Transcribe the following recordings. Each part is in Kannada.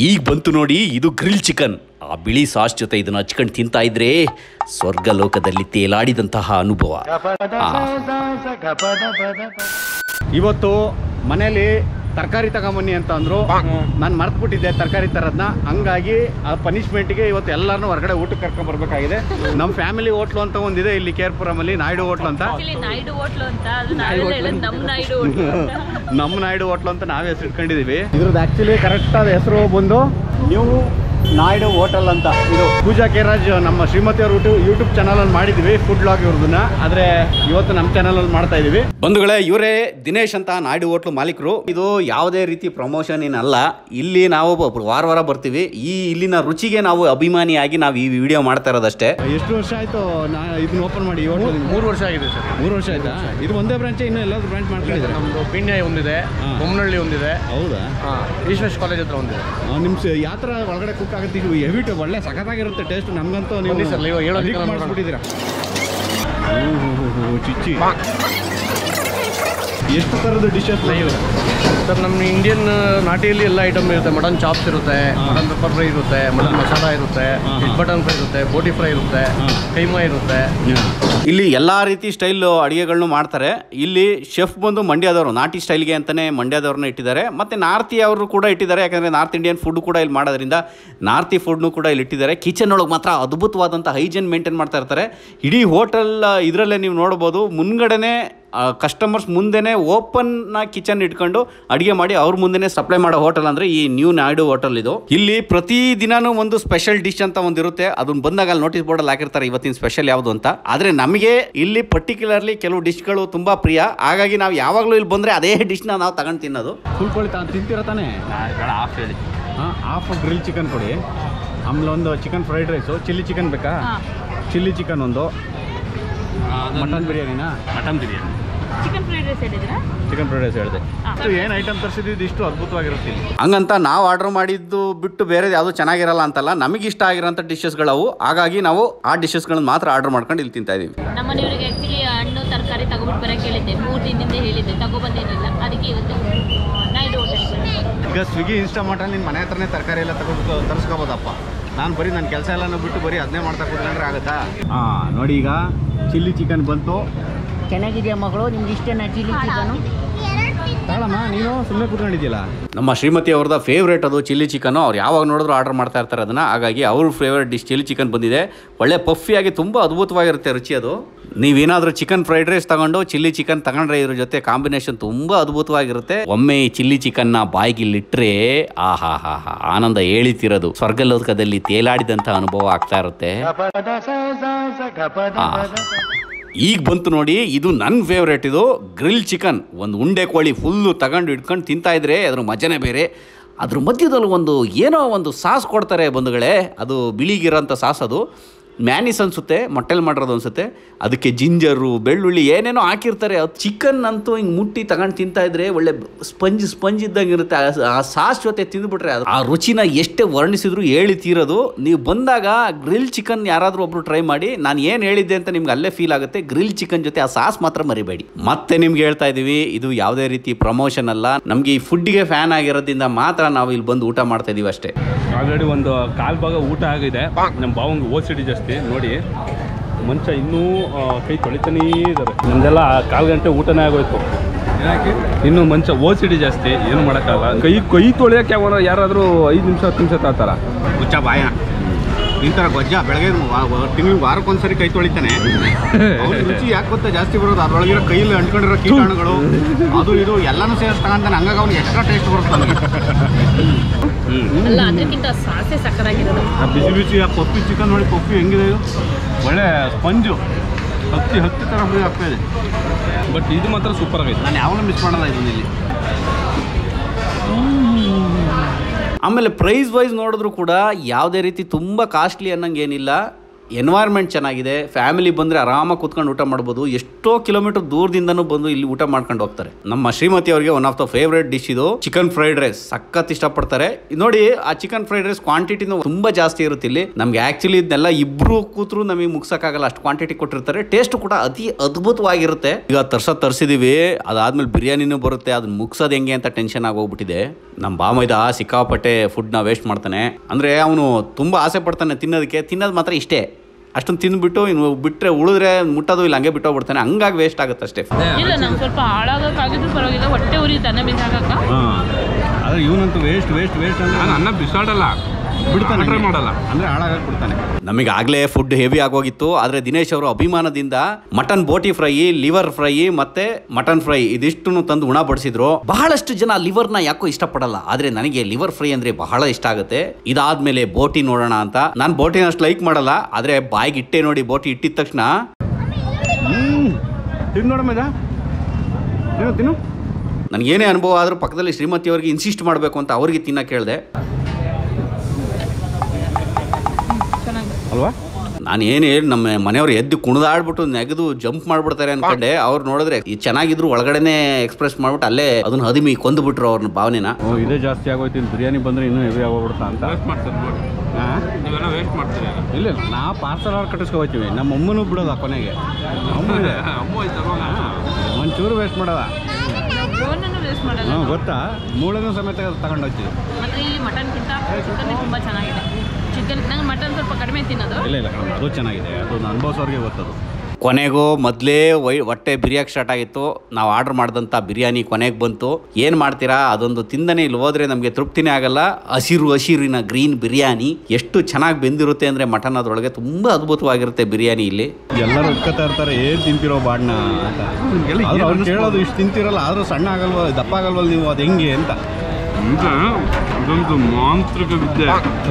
ಈಗ ಬಂತು ನೋಡಿ ಇದು ಗ್ರಿಲ್ ಚಿಕನ್ ಆ ಬಿಳಿ ಸಾಸ್ ಜೊತೆ ಇದನ್ನ ಹಚ್ಕೊಂಡು ತಿಂತಾ ಇದ್ರೆ ಸ್ವರ್ಗ ಲೋಕದಲ್ಲಿ ತೇಲಾಡಿದಂತಹ ಅನುಭವ ಆ, ಇವತ್ತು ಮನೇಲಿ ತರಕಾರಿ ತಗೊಂಬನ್ನಿ ಅಂತ ಅಂದ್ರು ನಾನು ಮರ್ತ್ಬಿಟ್ಟಿದ್ದೆ ತರಕಾರಿ ತರೋದನ್ನ ಹಂಗಾಗಿ ಆ ಪನಿಷ್ಮೆಂಟ್ಗೆ ಇವತ್ತು ಎಲ್ಲರನ್ನೂ ಹೊರಗಡೆ ಊಟಕ್ಕೆ ಕರ್ಕೊಂಡ್ ಬರ್ಬೇಕಾಗಿದೆ ನಮ್ಮ ಫ್ಯಾಮಿಲಿ ಹೋಟ್ಲು ಅಂತ ಒಂದಿದೆ ಇಲ್ಲಿ ಕೇರ್ಪುರಮಲ್ಲಿ ನಾಯ್ಡು ಹೋಟ್ಲು ಅಂತ ಆಕ್ಚುಲಿ ನಾಯ್ಡು ಹೋಟ್ಲು ಅಂತ ಅದು ನಾವೆಲ್ಲ ಹೇಳೋದು ನಮ್ಮ ನಾಯ್ಡು ಹೋಟ್ಲು ಅಂತ ನಮ್ಮ ನಾಯ್ಡು ಹೋಟ್ಲು ಅಂತ ನಾವೇ ಹೆಸರು ಇಟ್ಕೊಂಡಿದೀವಿ ಇದ್ರದ್ದು ಆಕ್ಚುಲಿ ಕರೆಕ್ಟ್ ಆದ ಹೆಸರು ಬಂದು ನ್ಯೂ ನಾಯ್ಡು ಹೋಟೆಲ್ ಅಂತ ಇದು ಪೂಜಾ ಕೇರಾಜ್ ನಮ್ಮ ಶ್ರೀಮತಿ ಅವ್ರ ಯೂಟ್ಯೂಬ್ ಚಾನಲ್ ಅಲ್ಲಿ ಮಾಡಿದ್ವಿ ಫುಡ್ ಬ್ಲಾಗ್ ಇವ್ರದನ್ನ ಆದ್ರೆ ಇವತ್ತು ನಮ್ಮ ಚಾನಲ್ ಅಲ್ಲಿ ಮಾಡ್ತಾ ಇದೀವಿ ಬಂಧುಗಳೇ ಇವರೇ ದಿನೇಶ್ ಅಂತ ನಾಯ್ಡು ಹೋಟ್ಲು ಮಾಲೀಕರು ಇದು ಯಾವುದೇ ರೀತಿ ಪ್ರಮೋಷನ್ ಏನಲ್ಲ ಇಲ್ಲಿ ನಾವು ಒಬ್ಬ- ವಾರ ವಾರ ಬರ್ತೀವಿ ಈ ಇಲ್ಲಿನ ರುಚಿಗೆ ನಾವು ಅಭಿಮಾನಿಯಾಗಿ ನಾವು ಈ ವಿಡಿಯೋ ಮಾಡ್ತಾ ಇರೋದಷ್ಟೇ ಎಷ್ಟು ವರ್ಷ ಆಯ್ತು ಇದನ್ನ ಓಪನ್ ಮಾಡಿ ಮೂರು ವರ್ಷ ಆಗಿದೆ ಸರ್ ಮೂರು ವರ್ಷ ಆಯ್ತಾ ಇದು ಒಂದೇ ಬ್ರಾಂಚ್ ಇನ್ನು ಎಲ್ಲಾದ್ರೂ ಬ್ರಾಂಚ್ ಮಾಡ್ಕೊಂಡಿದ್ರೆ ನಮ್ದು ಪಿಣ್ಯ ಒಂದಿದೆ ಹಾ. ಬೊಮ್ಮನಹಳ್ಳಿ ಒಂದಿದೆ ಹೌದಾ ಹಾ ಈಶ್ವೇಶ್ ಕಾಲೇಜ್ ಹತ್ರ ಒಂದಿದೆ ನಿಮ್ಮ ಯಾವ ಥರ ಒಳಗಡೆ ಕುಕ್ ಆಗುತ್ತೆ ಇದು ಹೆವಿ ಒಳ್ಳೆ ಸಖತ್ತಾಗಿರುತ್ತೆ ಟೇಸ್ಟ್ ನಮ್ಗಂತೂ ನೀವು ಬನ್ನಿ sir, ಇವಾಗ ಹೇಳೋ addict ಚಿಕನ್ ಮಾಡಿಸ್ಬಿಟ್ಟಿದ್ದೀರಾ ಚಿಚ್ಚಿ ಎಷ್ಟು ಥರದ ಡಿಶಸ್ ಸರ್ ನಮ್ಮ ಇಂಡಿಯನ್ ನಾಟಿಯಲ್ಲಿ ಎಲ್ಲ ಐಟಮ್ ಇರುತ್ತೆ ಮಟನ್ ಚಾಪ್ಸ್ ಇರುತ್ತೆ ಮಟನ್ ಪೆಪ್ಪರ್ ಫ್ರೈ ಇರುತ್ತೆ ಮಟನ್ ಮಸಾಲ ಇರುತ್ತೆ ಹಾ, ಹಾ. ಫಿಶ್ ಬಟನ್ ಫ್ರೈ ಇರುತ್ತೆ ಬೋಟಿ ಫ್ರೈ ಇರುತ್ತೆ ಹಾ. ಕೈಮಾ ಇರುತ್ತೆ ಇಲ್ಲಿ ಎಲ್ಲ ರೀತಿ ಸ್ಟೈಲ್ ಅಡುಗೆಗಳನ್ನೂ ಮಾಡ್ತಾರೆ ಇಲ್ಲಿ ಶೆಫ್ ಬಂದು ಮಂಡ್ಯದವರು ನಾಟಿ ಸ್ಟೈಲ್ಗೆ ಅಂತಲೇ ಮಂಡ್ಯದವ್ರನ್ನ ಇಟ್ಟಿದ್ದಾರೆ ಮತ್ತು ನಾರ್ತಿ ಅವರು ಕೂಡ ಇಟ್ಟಿದ್ದಾರೆ ಯಾಕಂದರೆ ನಾರ್ತ್ ಇಂಡಿಯನ್ ಫುಡ್ ಕೂಡ ಇಲ್ಲಿ ಮಾಡೋದ್ರಿಂದ ನಾರ್ತಿ ಫುಡ್ನು ಕೂಡ ಇಲ್ಲಿ ಇಟ್ಟಿದ್ದಾರೆ ಕಿಚನ್ ಒಳಗೆ ಮಾತ್ರ ಅದ್ಭುತವಾದಂಥ ಹೈಜೀನ್ ಮೇಂಟೈನ್ ಮಾಡ್ತಾ ಇರ್ತಾರೆ ಇಡೀ ಹೋಟೆಲ್ ಇದರಲ್ಲೇ ನೀವು ನೋಡ್ಬೋದು ಮುನ್ಗಡೆನೇ ಕಸ್ಟಮರ್ಸ್ ಮುಂದೆನೇ ಓಪನ್ ಕಿಚನ್ ಇಟ್ಕೊಂಡು ಅಡುಗೆ ಮಾಡಿ ಅವ್ರ ಮುಂದೆನೇ ಸಪ್ಲೈ ಮಾಡೋ ಹೋಟೆಲ್ ಅಂದರೆ ಈ ನ್ಯೂ ನಾಯ್ಡು ಹೋಟೆಲ್ ಇದು ಇಲ್ಲಿ ಪ್ರತಿ ದಿನಾನೂ ಒಂದು ಸ್ಪೆಷಲ್ ಡಿಶ್ ಅಂತ ಒಂದು ಇರುತ್ತೆ ಅದನ್ನ ಬಂದಾಗ ಅಲ್ಲಿ ನೋಟಿಸ್ ಬೋರ್ಡಲ್ಲಿ ಹಾಕಿರ್ತಾರೆ ಇವತ್ತಿನ ಸ್ಪೆಷಲ್ ಯಾವುದು ಅಂತ ಆದರೆ ನಮಗೆ ಇಲ್ಲಿ ಪರ್ಟಿಕ್ಯುಲರ್ಲಿ ಕೆಲವು ಡಿಶ್ಗಳು ತುಂಬ ಪ್ರಿಯ ಹಾಗಾಗಿ ನಾವು ಯಾವಾಗಲೂ ಇಲ್ಲಿ ಬಂದರೆ ಅದೇ ಡಿಶ್ನ ನಾವು ತಗೊಂಡು ತಿನ್ನೋದು ಫುಲ್ಕೊಳ್ಳಿ ತಿಂತೀರ ತಾನೇ ಹಾಫ್ ಹೇಳಿ ಹಾಂ ಹಾಫ್ ಗ್ರಿಲ್ ಚಿಕನ್ ಕೊಡಿ ಆಮೇಲೆ ಒಂದು chicken fried rice chilli chicken ಬೇಕಾ ಹಾ. ಚಿಲ್ಲಿ ಚಿಕನ್ ಒಂದು ಮಟನ್ ಬಿರಿಯಾನಿನಾ mutton biryani chicken fried rice ಹೇಳಿದ್ರಾ ಚಿಕನ್ ಫ್ರೈಡ್ ರೈಸ್ ಹೇಳಿದೆ ಹಾ. ಏನು ಐಟಮ್ ತರಿಸಿದ್ದು ಇಷ್ಟು ಅದ್ಭುತವಾಗಿರುತ್ತೆ ಇಲ್ಲಿ ಹಂಗಂತ ನಾವು ಆರ್ಡರ್ ಮಾಡಿದ್ದು ಬಿಟ್ಟು ಬೇರೆ ಯಾವುದು ಚೆನ್ನಾಗಿರಲ್ಲ ಅಂತಲ್ಲ ನಮಗೆ ಇಷ್ಟ ಆಗಿರೋಂಥ ಡಿಶಸ್ಗಳವು ಹಾಗಾಗಿ ನಾವು ಆ ಡಿಶಸ್ಗಳನ್ನ ಮಾತ್ರ ಆರ್ಡರ್ ಮಾಡ್ಕೊಂಡು ಇಲ್ಲಿ ತಿಂತಾ ಇದೀವಿ ನಮ್ಮ ಮನೆಯವರಿಗೆ ಆಕ್ಚುಲಿ ಹಣ್ಣು ತರಕಾರಿ ತಗೊಬಿಟ್ಟು ಬರಕ್ಕೆ ಹೇಳಿದ್ದೆ ಮೂರು ದಿನದಿಂದ ಹೇಳಿದ್ದೆ ತಗೊಬಂದೇನಿಲ್ಲ ಅದಕ್ಕೆ ಇವತ್ತು ನಾಯ್ಡು ಹೋಟೆಲ್ ಈಗ ಸ್ವಿಗ್ಗಿ ಇನ್ಸ್ಟಾಮಾರ್ಟಲ್ಲಿ ನಿನ್ನ ಮನೆ ಹತ್ರನೇ ತರಕಾರಿ ಎಲ್ಲ ತಗೊಂಡು ತರಿಸ್ಕೋಬೋದಪ್ಪ ನಾನು ಬರೀ ನನ್ನ ಕೆಲಸ ಎಲ್ಲನೂ ಬಿಟ್ಟು ಬರೀ ಅದನ್ನೇ ಮಾಡ್ತಾ ಕೂತ್ಕೊಂಡ್ರೆ ಆಗುತ್ತಾ ಹಾಂ ನೋಡಿ ಈಗ ಚಿಲ್ಲಿ ಚಿಕನ್ ಬಂತು ಚೆನ್ನಾಗಿದೆಯಾ ಮಗಳು ನಿಮ್ಗೆ ಇಷ್ಟೇನಾ ಚಿಲ್ಲಿ ಚಿಕನು ತಾಳಮ್ಮ ನೀನು ಸುಮ್ಮನೆ ಕೂತ್ಕೊಂಡಿದ್ಯಲ್ಲ ನಮ್ಮ ಶ್ರೀಮತಿ ಅವ್ರದ್ದು ಫೇವ್ರೇಟ್ ಅದು ಚಿಲ್ಲಿ ಚಿಕನ್ ಅವ್ರು ಯಾವಾಗ ನೋಡಿದ್ರು ಆರ್ಡರ್ ಮಾಡ್ತಾ ಇರ್ತಾರೆ ಅದನ್ನು ಹಾಗಾಗಿ ಅವ್ರ ಫೇವ್ರೇಟ್ ಡಿಶ್ ಚಿಲ್ಲಿ ಚಿಕನ್ ಬಂದಿದೆ ಒಳ್ಳೆ ಪಫಿಯಾಗಿ ತುಂಬ ಅದ್ಭುತವಾಗಿರುತ್ತೆ ರುಚಿ ಅದು ನೀವೇನಾದರೂ ಚಿಕನ್ ಫ್ರೈಡ್ ರೈಸ್ ತಗೊಂಡು ಚಿಲ್ಲಿ ಚಿಕನ್ ತಗೊಂಡ್ರೆ ಇದ್ರ ಜೊತೆ ಕಾಂಬಿನೇಷನ್ ತುಂಬ ಅದ್ಭುತವಾಗಿರುತ್ತೆ ಒಮ್ಮೆ ಈ ಚಿಲ್ಲಿ ಚಿಕನ್ನ ಬಾಯಿಗೆ ಇಲ್ಲಿಟ್ರೆ ಆಹಾ ಹಾ ಹಾ ಆನಂದ ಹೇಳಿತಿರೋದು ಸ್ವರ್ಗಲೋಕದಲ್ಲಿ ತೇಲಾಡಿದಂಥ ಅನುಭವ ಆಗ್ತಾ ಇರುತ್ತೆ ಆ. ಈಗ ಬಂತು ನೋಡಿ ಇದು ನನ್ನ ಫೇವ್ರೇಟ್ ಇದು ಗ್ರಿಲ್ ಚಿಕನ್ ಒಂದು ಉಂಡೆ ಕೋಳಿ ಫುಲ್ಲು ತಗೊಂಡು ಇಟ್ಕೊಂಡು ತಿಂತಾ ಇದ್ರೆ ಅದ್ರ ಮಜನೇ ಬೇರೆ ಅದ್ರ ಮಧ್ಯದಲ್ಲಿ ಒಂದು ಏನೋ ಒಂದು ಸಾಸ್ ಕೊಡ್ತಾರೆ ಬಂಧುಗಳೇ ಅದು ಬಿಳಿಗಿರೋಂಥ ಸಾಸ್ ಅದು ಮ್ಯಾನಿಸ್ ಅನಿಸುತ್ತೆ ಮೊಟ್ಟೆಲ್ ಮಾಡಿರೋದು ಅನಿಸುತ್ತೆ ಅದಕ್ಕೆ ಜಿಂಜರು ಬೆಳ್ಳುಳ್ಳಿ ಏನೇನೋ ಹಾಕಿರ್ತಾರೆ ಅದು ಚಿಕನ್ ಅಂತೂ ಹಿಂಗೆ ಮುಟ್ಟಿ ತಗೊಂಡು ತಿಂತಾ ಇದ್ರೆ ಒಳ್ಳೆ ಸ್ಪಂಜ್ ಸ್ಪಂಜ್ ಇದ್ದಂಗೆ ಇರುತ್ತೆ ಆ- ಆ ಸಾಸ್ ಜೊತೆ ತಿಂದುಬಿಟ್ರೆ ಅದು ಆ ರುಚಿನ ಎಷ್ಟೇ ವರ್ಣಿಸಿದ್ರು ಹೇಳಿ ತೀರೋದು ನೀವು ಬಂದಾಗ ಗ್ರಿಲ್ ಚಿಕನ್ ಯಾರಾದರೂ ಒಬ್ರು ಟ್ರೈ ಮಾಡಿ ನಾನು ಏನು ಹೇಳಿದ್ದೆ ಅಂತ ನಿಮ್ಗೆ ಅಲ್ಲೇ ಫೀಲ್ ಆಗುತ್ತೆ ಗ್ರಿಲ್ ಚಿಕನ್ ಜೊತೆ ಆ ಸಾಸ್ ಮಾತ್ರ ಮರಿಬೇಡಿ ಮತ್ತೆ ನಿಮ್ಗೆ ಹೇಳ್ತಾ ಇದ್ದೀವಿ ಇದು ಯಾವುದೇ ರೀತಿ ಪ್ರಮೋಷನ್ ಅಲ್ಲ ನಮಗೆ ಈ ಫುಡ್ಗೆ ಫ್ಯಾನ್ ಆಗಿರೋದ್ರಿಂದ ಮಾತ್ರ ನಾವು ಇಲ್ಲಿ ಬಂದು ಊಟ ಮಾಡ್ತಾ ಇದೀವಿ ಅಷ್ಟೇ ಆಲ್ರೆಡಿ ಒಂದು ಕಾಲ್ ಭಾಗ ಊಟ ಆಗಿದೆ ನಮ್ಮ ಬಾವಂಗೆ ಓಸಿಡಿ ಜಾಸ್ತಿ ನೋಡಿ ಮಂಚ ಇನ್ನೂ ಆ, ಕೈ ತೊಳಿತಾನೇ ಇದ್ದಾರೆ ನಮ್ದೆಲ್ಲ ಕಾಲು ಗಂಟೆ ಊಟನೇ ಆಗೋಯ್ತು ಇನ್ನು ಮಂಚ ಓಸಿಡಿ ಜಾಸ್ತಿ ಏನು ಮಾಡೋಕ್ಕಲ್ಲ ಕೈ ಕೈ ತೊಳೆಯೋಕೆ ಯಾವಾಗ ಯಾರಾದರೂ ಐದು ನಿಮಿಷ ಹತ್ತು ನಿಮಿಷ ತಾತಾರ ಹುಚ್ಚ ಬಾಯ ನಿಂತರ ಗೊಜ್ಜ ಬೆಳಗ್ಗೆ ತಿಂಗಳಿಗೆ ವಾರಕ್ಕೊಂದ್ಸರಿ ಕೈ ತೊಳಿತಾನೆ ಅವ್ನ್ ರುಚಿ ಯಾಕೆ ಗೊತ್ತಾ ಜಾಸ್ತಿ ಬರೋದು ಅದ್ರೊಳಗಿರೋ ಕೈಯಲ್ಲಿ ಅಂಟ್ಕೊಂಡಿರೋ ಕೀಟಾಣುಗಳು ಅದು ಇದು ಎಲ್ಲಾನು ಸೇರಿಸಿ ತಗೊಂತಾನೆ ಹಂಗಾಗಿ ಅವ್ನಿಗೆ ಎಕ್ಸ್ಟ್ರಾ ಟೇಸ್ಟ್ ಬರುತ್ತೆ ಅವನಿಗೆ ಅಲ್ಲ ಅದಕ್ಕಿಂತ ಸಾಸೆ ಸಕ್ಕದಾಗಿರೋದು ಆ ಬಿಸಿ ಬಿಸಿ ಆ ಪಪ್ಪಿ ಚಿಕನ್ ನೋಡಿ ಪಪ್ಪಿ ಹೆಂಗಿದೆ ಇದು ಒಳ್ಳೆ ಸ್ಪಂಜು ಹತ್ತಿ ಹತ್ತಿ ಥರ ಹುಳಿ ಆಗ್ತಾ ಇದೆ ಬಟ್ ಇದು ಮಾತ್ರ ಸೂಪರ್ ಆಗೈತೆ ನಾನು ಯಾವಾಗಲೂ ಮಿಸ್ ಮಾಡಲ್ಲ ಇದನ್ನ ಇಲ್ಲಿ ಆಮೇಲೆ ಪ್ರೈಸ್ ವೈಸ್ ನೋಡಿದ್ರು ಕೂಡ ಯಾವುದೇ ರೀತಿ ತುಂಬ ಕಾಸ್ಟ್ಲಿ ಅನ್ನಂಗೆ ಏನಿಲ್ಲ ಎನ್ವೈರ್ಮೆಂಟ್ ಚೆನ್ನಾಗಿದೆ ಫ್ಯಾಮಿಲಿ ಬಂದರೆ ಆರಾಮಾಗಿ ಕೂತ್ಕೊಂಡು ಊಟ ಮಾಡ್ಬೋದು ಎಷ್ಟೋ ಕಿಲೋಮೀಟರ್ ದೂರದಿಂದನೂ ಬಂದು ಇಲ್ಲಿ ಊಟ ಮಾಡ್ಕೊಂಡು ಹೋಗ್ತಾರೆ ನಮ್ಮ ಶ್ರೀಮತಿ ಅವರಿಗೆ one of the favourite dish ಇದು ಚಿಕನ್ ಫ್ರೈಡ್ ರೈಸ್ ಸಖತ್ ಇಷ್ಟಪಡ್ತಾರೆ ನೋಡಿ ಆ ಚಿಕನ್ ಫ್ರೈಡ್ ರೈಸ್ ಕ್ವಾಂಟಿಟಿನೂ ತುಂಬಾ ಜಾಸ್ತಿ ಇರುತ್ತೆ ಇಲ್ಲಿ ನಮ್ಗೆ ಆಕ್ಚುಲಿ ಇದನ್ನೆಲ್ಲ ಇಬ್ರು ಕೂತ್ರು ನಮಗೆ ಮುಗ್ಸಕ್ಕಾಗಲ್ಲ ಅಷ್ಟು ಕ್ವಾಂಟಿಟಿ ಕೊಟ್ಟಿರ್ತಾರೆ ಟೇಸ್ಟ್ ಕೂಡ ಅತಿ ಅದ್ಭುತವಾಗಿರುತ್ತೆ ಈಗ ತರ್ಸೋದ್ ತರ್ಸಿದೀವಿ ಅದಾದ್ಮೇಲೆ ಬಿರಿಯಾನಿನೂ ಬರುತ್ತೆ ಅದನ್ನ ಮುಗ್ಸೋದು ಹೆಂಗೆ ಅಂತ ಟೆನ್ಷನ್ ಆಗೋಗ್ಬಿಟ್ಟಿದೆ ನಮ್ಮ ಬಾಮೈದ ಸಿಕ್ಕಾಪಟ್ಟೆ ಫುಡ್ನ ವೇಸ್ಟ್ ಮಾಡ್ತಾನೆ ಅಂದ್ರೆ ಅವನು ತುಂಬಾ ಆಸೆ ಪಡ್ತಾನೆ ತಿನ್ನೋದಕ್ಕೆ ತಿನ್ನೋದು ಮಾತ್ರ ಇಷ್ಟೇ ಅಷ್ಟೊಂದು ತಿಂದ್ಬಿಟ್ಟು ಇನ್ನು ಬಿಟ್ರೆ ಉಳಿದ್ರೆ ಮುಟ್ಟೋದು ಇಲ್ಲ ಹಂಗೆ ಬಿಟ್ಟೋಗ್ಬಿಡ್ತಾನೆ ಹಂಗಾಗಿ ವೇಸ್ಟ್ ಆಗುತ್ತೆ ಅಷ್ಟೇ ಇಲ್ಲ ನಂಗೆ ಸ್ವಲ್ಪ ಹಾಳಾಗಕ್ಕಾಗಿದ್ರು ಪರವಾಗಿಲ್ಲ ಹೊಟ್ಟೆ ಉರಿತಾನೆ ಬಿಸಾಕಕ್ಕ ಆದರೆ ಇವನಂತೂ ವೇಸ್ಟ್ ವೇಸ್ಟ್ ವೇಸ್ಟ್ ಅಂದ್ರೆ ನಾನು ಅನ್ನ ಬಿಸಾಡಲ್ಲ ಬಿಡ್ತಾನೆ ಟ್ರೈ ಮಾಡಲ್ಲ ಅಂದರೆ ಹಾಳಾಗಕ್ಕೆ ಬಿಡ್ತಾನೆ ನಮಗೆ ಆಗಲೇ ಫುಡ್ ಹೆವಿ ಆಗೋಗಿತ್ತು ಆದರೆ ದಿನೇಶ್ ಅವರು ಅಭಿಮಾನದಿಂದ mutton boti fry liver fry ಮತ್ತೆ ಮಟನ್ ಫ್ರೈ ಇದಿಷ್ಟನ್ನು ತಂದು ಉಣ ಬಡಿಸಿದ್ರು ಬಹಳಷ್ಟು ಜನ ಲಿವರ್ನ ಯಾಕೋ ಇಷ್ಟಪಡಲ್ಲ ಆದರೆ ನನಗೆ ಲಿವರ್ ಫ್ರೈ ಅಂದ್ರೆ ಬಹಳ ಇಷ್ಟ ಆಗುತ್ತೆ ಇದಾದ್ಮೇಲೆ ಬೋಟಿ ನೋಡೋಣ ಅಂತ ನಾನು ಬೋಟಿನ ಅಷ್ಟು ಲೈಕ್ ಮಾಡಲ್ಲ ಆದರೆ ಬಾಯಿಗೆ ಇಟ್ಟೆ ನೋಡಿ ಬೋಟಿ ಇಟ್ಟಿದ ತಕ್ಷಣ ತಿನ್ನು ನೋಡಮ್ಮ ಇದ ತಿನ್ನು ತಿನ್ನು ನನಗೇನೇ ಅನುಭವ ಆದರೂ ಪಕ್ಕದಲ್ಲಿ ಶ್ರೀಮತಿ ಅವರಿಗೆ ಇನ್ಸಿಸ್ಟ್ ಮಾಡಬೇಕು ಅಂತ ಅವ್ರಿಗೆ ತಿನ್ನ ಕೇಳಿದೆ ಅಲ್ವಾ ನಾನು ಏನು ಹೇಳಿ ನಮ್ಮ ಮನೆಯವ್ರು ಎದ್ದು ಕುಣಿದಾಡ್ಬಿಟ್ಟು ನೆಗೆದು ಜಂಪ್ ಮಾಡ್ಬಿಡ್ತಾರೆ ಅನ್ಕೊಂಡೆ ಅವ್ರು ನೋಡಿದ್ರೆ ಈ ಚೆನ್ನಾಗಿದ್ರು ಒಳಗಡೆನೆ ಎಕ್ಸ್ಪ್ರೆಸ್ ಮಾಡ್ಬಿಟ್ಟು ಅಲ್ಲೇ ಅದನ್ನ ಹದಿಮಿ ಕೊಂದ್ಬಿಟ್ರು ಅವ್ರನ್ನ ಭಾವನೆನ ಓ ಇದೇ ಜಾಸ್ತಿ ಆಗೋಯ್ತು ಇಲ್ಲಿ ಬಿರಿಯಾನಿ ಬಂದರೆ ಇನ್ನೂ ಹೆವಿ ಆಗೋಗ್ಬಿಡ್ತಾ ಅಂತ ವೇಸ್ಟ್ ಮಾಡ್ತಾರೆ ನೋಡಿ ಹಾಂ ನೀವೆಲ್ಲ ವೇಸ್ಟ್ ಮಾಡ್ತೀರಿ ಇಲ್ಲ ಇಲ್ಲ ನಾ ಪಾರ್ಸಲ್ ಆರ್ಡರ್ ಕಟ್ಟಿಸ್ಕೊ ಹೋಗ್ತೀವಿ ನಮ್ಮ ಅಮ್ಮನೂ ಬಿಡೋದ ಕೊನೆಗೆ ಅಮ್ಮ ಇದೆ ಅಮ್ಮ ಐತಲ್ವ ಒಂಚೂರು ವೇಸ್ಟ್ ಮಾಡೋದ ಫೋನನ್ನು ವೇಸ್ಟ್ ಮಾಡಲ್ಲ ಹಾಂ ಗೊತ್ತಾ ಮೂಳೆನೂ ಸಮೇತ ತಗೊಂಡು ಹೋಗ್ತೀವಿ ಮತ್ತೆ ಇಲ್ಲಿ ಮಟನ್ಗಿಂತ ಚಿಕನ್ ತುಂಬ ಚೆನ್ನಾಗಿದೆ ಚಿಕನ್ ನಂಗೆ ಮಟನ್ ಸ್ವಲ್ಪ ಕಡಿಮೆ ತಿನ್ನೋದು ಇಲ್ಲ ಇಲ್ಲ ಕಣಮ್ಮ, ಅದು ಚೆನ್ನಾಗಿದೆ ಅದು ಅನುಭವಿಸೋರಿಗೆ ಗೊತ್ತದು ಕೊನೆಗೂ ಮೊದಲೇ ವೈ ಹೊಟ್ಟೆ ಬಿರಿಯಾಗಿ ಸ್ಟಾರ್ಟ್ ಆಗಿತ್ತು ನಾವು ಆರ್ಡರ್ ಮಾಡಿದಂಥ ಬಿರಿಯಾನಿ ಕೊನೆಗೆ ಬಂತು ಏನು ಮಾಡ್ತೀರಾ ಅದೊಂದು ತಿಂದನೆ ಇಲ್ಲಿ ಹೋದ್ರೆ ನಮಗೆ ತೃಪ್ತಿನೇ ಆಗಲ್ಲ ಹಸಿರು ಹಸಿರಿನ ಗ್ರೀನ್ ಬಿರಿಯಾನಿ ಎಷ್ಟು ಚೆನ್ನಾಗಿ ಬೆಂದಿರುತ್ತೆ ಅಂದರೆ ಮಟನ್ ಅದರೊಳಗೆ ತುಂಬ ಅದ್ಭುತವಾಗಿರುತ್ತೆ ಬಿರಿಯಾನಿ ಇಲ್ಲಿ ಎಲ್ಲರೂ ಉಟ್ಕೋತಾ ಇರ್ತಾರೆ ಏನು ತಿಂತಿರೋ ಬಾಡ್ನ ಅಂತ ಆದ್ರೂ ಅವ್ರು ಕೇಳೋದು ಇಷ್ಟು ತಿಂತಿರಲ್ಲ ಆದರೂ ಸಣ್ಣ ಆಗಲ್ವ ದಪ್ಪ ಆಗಲ್ವಲ್ಲ ನೀವು ಅದು ಹೆಂಗೆ ಅಂತ ಈಗ ಇದೊಂದು ಮಾಂತ್ರಿಕ ವಿದ್ಯೆ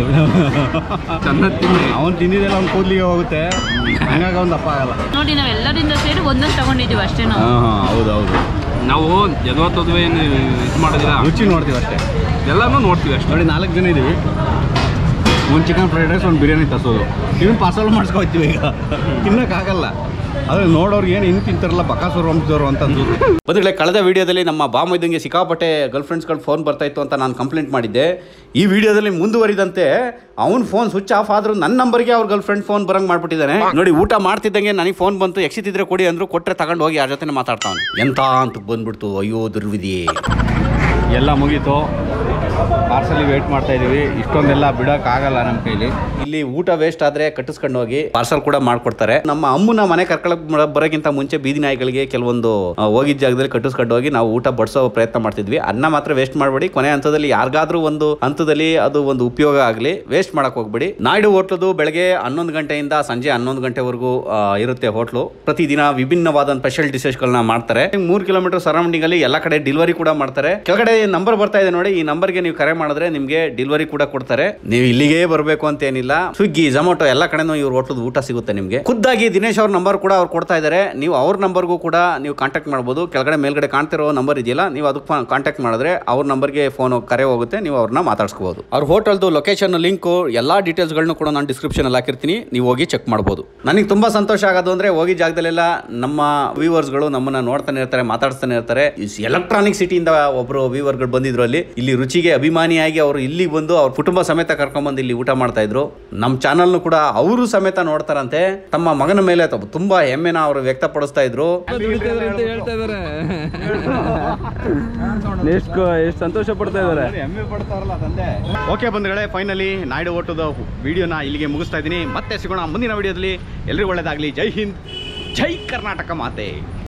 ಚೆನ್ನಾಗಿ ತಿನ್ನಿ ಅವನು ತಿಂದಿದ್ದೆಲ್ಲ ಅವ್ನು ಕೂದಲಿಗೆ ಹೋಗುತ್ತೆ ಹಂಗಾಗಿ ಅವ್ನು ದಪ್ಪ ಆಗಲ್ಲ ನೋಡಿ ನಾವು ಎಲ್ಲರಿಂದ ಸೇರಿ ಒಂದೊಂದು ತಗೊಂಡಿದ್ದೀವಿ ಅಷ್ಟೇ ನಾವು ಹಾಂ ಹಾಂ ಹೌದು ಹೌದು ನಾವು ಯದವತ್ತದ್ವೇ ಏನು ಇದು ಮಾಡೋದಿಲ್ಲ ರುಚಿ ನೋಡ್ತೀವಿ ಅಷ್ಟೇ ಎಲ್ಲಾನು ನೋಡ್ತೀವಿ ಅಷ್ಟೇ ನೋಡಿ ನಾಲ್ಕು ಜನ ಇದ್ದೀವಿ ಒಂದು ಚಿಕನ್ ಫ್ರೈಡ್ ರೈಸ್ ಒಂದು ಬಿರಿಯಾನಿ ತರ್ಸೋದು ಇವನ್ ಪಾರ್ಸಲ್ ಮಾಡಿಸ್ಕೊತೀವಿ ಈಗ ತಿನ್ನೋಕ್ಕಾಗಲ್ಲ ಆದರೆ ನೋಡೋರ್ಗೆ ಏನು ಹಿಂಗೆ ತಿಂತಾರಲ್ಲ ಬಕಾಸುರ ವಂಶದವರು ಅಂತಂದು ಬಂಧುಗಳೇ ಕಳೆದ ವಿಡಿಯೋದಲ್ಲಿ ನಮ್ಮ ಬಾಮೈದಂಗೆ ಸಿಕ್ಕಾಪಟ್ಟೆ ಗರ್ಲ್ ಫ್ರೆಂಡ್ಸ್ಗಳು ಫೋನ್ ಬರ್ತಾ ಇತ್ತು ಅಂತ ನಾನು ಕಂಪ್ಲೇಂಟ್ ಮಾಡಿದ್ದೆ ಈ ವಿಡಿಯೋದಲ್ಲಿ ಮುಂದುವರಿದಂತೆ ಅವ್ನ ಫೋನ್ ಸ್ವಿಚ್ ಆಫ್ ಆದ್ರೂ ನನ್ನ ನಂಬರ್ಗೆ ಅವ್ರ ಗರ್ಲ್ ಫ್ರೆಂಡ್ ಫೋನ್ ಬರಂಗ್ ಮಾಡ್ಬಿಟ್ಟಿದ್ದಾನೆ ನೋಡಿ ಊಟ ಮಾಡ್ತಿದ್ದಂಗೆ ನನಗೆ ಫೋನ್ ಬಂತು ಎಕ್ಸಿತಿದ್ರೆ ಕೊಡಿ ಅಂದ್ರು ಕೊಟ್ರೆ ತಗೊಂಡು ಹೋಗಿ ಯಾರ ಜೊತೆ ಮಾತಾಡ್ತಾವ್ನು ಎಂತ ಅಂತ ಬಂದ್ಬಿಡ್ತು ಅಯ್ಯೋ ದುರ್ವಿಧಿ ಎಲ್ಲ ಮುಗೀತು ಪಾರ್ಸಲಿಗೆ ವೇಟ್ ಮಾಡ್ತಾ ಇದೀವಿ ಇಷ್ಟೊಂದೆಲ್ಲ ಬಿಡೋಕ್ಕಾಗಲ್ಲ ನಮ್ಮ ಕೈಲಿ ಇಲ್ಲಿ ಊಟ ವೇಸ್ಟ್ ಆದ್ರೆ ಕಟ್ಟಿಸ್ಕೊಂಡು ಹೋಗಿ ಪಾರ್ಸಲ್ ಕೂಡ ಮಾಡ್ಕೊಡ್ತಾರೆ ನಮ್ಮ ಅಮ್ಮನ ಮನೆ ಕರ್ಕೊಳಕ್ ಬರೋಕ್ಕಿಂತ ಮುಂಚೆ ಬೀದಿ ನಾಯಿಗಳಿಗೆ ಕೆಲವೊಂದು ಆ, ಹೋಗಿದ್ದ ಜಾಗದಲ್ಲಿ ಕಟ್ಟಿಸ್ಕೊಂಡು ಹೋಗಿ ನಾವು ಊಟ ಬಡಿಸೋ ಪ್ರಯತ್ನ ಮಾಡ್ತಿದ್ವಿ ಅನ್ನ ಮಾತ್ರ ವೇಸ್ಟ್ ಮಾಡಬೇಡಿ ಕೊನೆ ಹಂತದಲ್ಲಿ ಯಾರಿಗಾದ್ರೂ ಒಂದು ಹಂತದಲ್ಲಿ ಅದು ಒಂದು ಉಪಯೋಗ ಆಗಲಿ ವೇಸ್ಟ್ ಮಾಡಕ್ ಹೋಗ್ಬೇಡಿ ನಾಯ್ಡು ಹೋಟ್ಲದು ಬೆಳಗ್ಗೆ ಹನ್ನೊಂದು ಗಂಟೆಯಿಂದ ಸಂಜೆ ಹನ್ನೊಂದು ಗಂಟೆವರೆಗೂ ಆ, ಇರುತ್ತೆ ಹೋಟ್ಲು ಪ್ರತಿದಿನ ವಿಭಿನ್ನವಾದ ಸ್ಪೆಷಲ್ ಡಿಶಸ್ಗಳನ್ನ ಮಾಡ್ತಾರೆ ಮೂರು ಕಿಲೋಮೀಟರ್ ಸರೌಂಡಿಂಗ್ ಅಲ್ಲಿ ಎಲ್ಲ ಕಡೆ ಡಿಲಿವರಿ ಕೂಡ ಮಾಡ್ತಾರೆ ಕೆಳಗಡೆ ನಂಬರ್ ಬರ್ತಾ ಇದೆ ನೋಡಿ ಈ ನಂಬರ್ಗೆ ನೀವು ಕರೆ ಮಾಡಿದ್ರೆ ನಿಮ್ಗೆ ಡಿಲಿವರಿ ಕೂಡ ಕೊಡ್ತಾರೆ ನೀವು ಇಲ್ಲಿಗೆ ಬರಬೇಕು ಅಂತ ಏನಿಲ್ಲ ಸ್ವಿಗ್ಗಿ ಜೊಮೊಟೊ ಎಲ್ಲ ಕಡೆನೂ ಇವ್ರ ಹೋಟ್ಲದ ಊಟ ಸಿಗುತ್ತೆ ನಿಮ್ಗೆ ಖುದ್ದಾಗಿ ದಿನೇಶ್ ಅವ್ರ ನಂಬರ್ ಕೂಡ ಅವ್ರು ಕೊಡ್ತಾ ಇದ್ದಾರೆ ನೀವು ಅವ್ರ ನಂಬರ್ಗೂ ಕೂಡ ನೀವು ಕಾಂಟ್ಯಾಕ್ಟ್ ಮಾಡ್ಬೋದು ಕೆಳಗಡೆ ಮೇಲ್ಗಡೆ ಕಾಣ್ತಿರೋ ನಂಬರ್ ಇದೆಯಲ್ಲ ನೀವು ಅದಕ್ಕೆ ಕಾಂಟ್ಯಾಕ್ಟ್ ಮಾಡಿದ್ರೆ ಅವ್ರ ನಂಬರ್ಗೆ ಫೋನ್ ಕರೆ ಹೋಗುತ್ತೆ ನೀವು ಅವ್ರನ್ನ ಮಾತಾಡ್ಸ್ಕೋಬಹುದು ಅವ್ರ ಹೋಟೆಲ್ದು ಲೊಕೇಶನ್ ಲಿಂಕ್ ಎಲ್ಲಾ ಡೀಟೇಲ್ಸ್ಗಳನ್ನೂ ಕೂಡ ನಾನು ಡಿಸ್ಕ್ರಿಪ್ಷನ್ ಅಲ್ಲಿ ಹಾಕಿರ್ತೀನಿ ನೀವು ಹೋಗಿ ಚೆಕ್ ಮಾಡ್ಬೋದು ನನಗೆ ತುಂಬಾ ಸಂತೋಷ ಆಗೋದು ಅಂದ್ರೆ ಹೋಗಿ ಜಾಗದಲ್ಲೆಲ್ಲ ನಮ್ಮ ವ್ಯೂವರ್ಸ್ಗಳು ನಮ್ಮನ್ನ ನೋಡ್ತಾನೆ ಇರ್ತಾರೆ ಮಾತಾಡ್ತಾನೆ ಇರ್ತಾರೆ ಎಲೆಕ್ಟ್ರಾನಿಕ್ ಸಿಟಿಯಿಂದ ಒಬ್ಬರು ವ್ಯೂವರ್ಗಳು ಬಂದಿದ್ರು ಅಲ್ಲಿ ಇಲ್ಲಿ ರುಚಿಗೆ ಅಭಿಮಾನಿಯಾಗಿ ಅವರು ಇಲ್ಲಿ ಬಂದು ಅವ್ರ ಕುಟುಂಬ ಸಮೇತ ಕರ್ಕೊಂಡ್ಬಂದು ಇಲ್ಲಿ ಊಟ ಮಾಡ್ತಾ ಇದ್ರು ನಮ್ಮ ಚಾನಲ್ನು ಕೂಡ ಅವರು ಸಮೇತ ನೋಡ್ತಾರಂತೆ ತಮ್ಮ ಮಗನ ಮೇಲೆ ತ- ತುಂಬಾ ಹೆಮ್ಮೆನ ಅವರು ವ್ಯಕ್ತಪಡಿಸ್ತಾ ಇದ್ರು ಹೇಳ್ತಾ ಇದಾರೆ ಎಷ್ಟು ಎಷ್ಟು ಸಂತೋಷ ಪಡ್ತಾ ಇದಾರೆ ಹೆಮ್ಮೆ ಪಡ್ತಾರಲ್ಲ ತಂದೆ ಓಕೆ ಬಂಧುಗಳೇ ಫೈನಲಿ ನಾಯ್ಡು ಓಟದ ವಿಡಿಯೋನ ಇಲ್ಲಿಗೆ ಮುಗಿಸ್ತಾ ಇದ್ದೀನಿ ಮತ್ತೆ ಸಿಗೋಣ ಮುಂದಿನ ವಿಡಿಯೋದಲ್ಲಿ ಎಲ್ರಿಗೂ ಒಳ್ಳೇದಾಗಲಿ ಜೈ ಹಿಂದ್ ಜೈ ಕರ್ನಾಟಕ ಮಾತೆ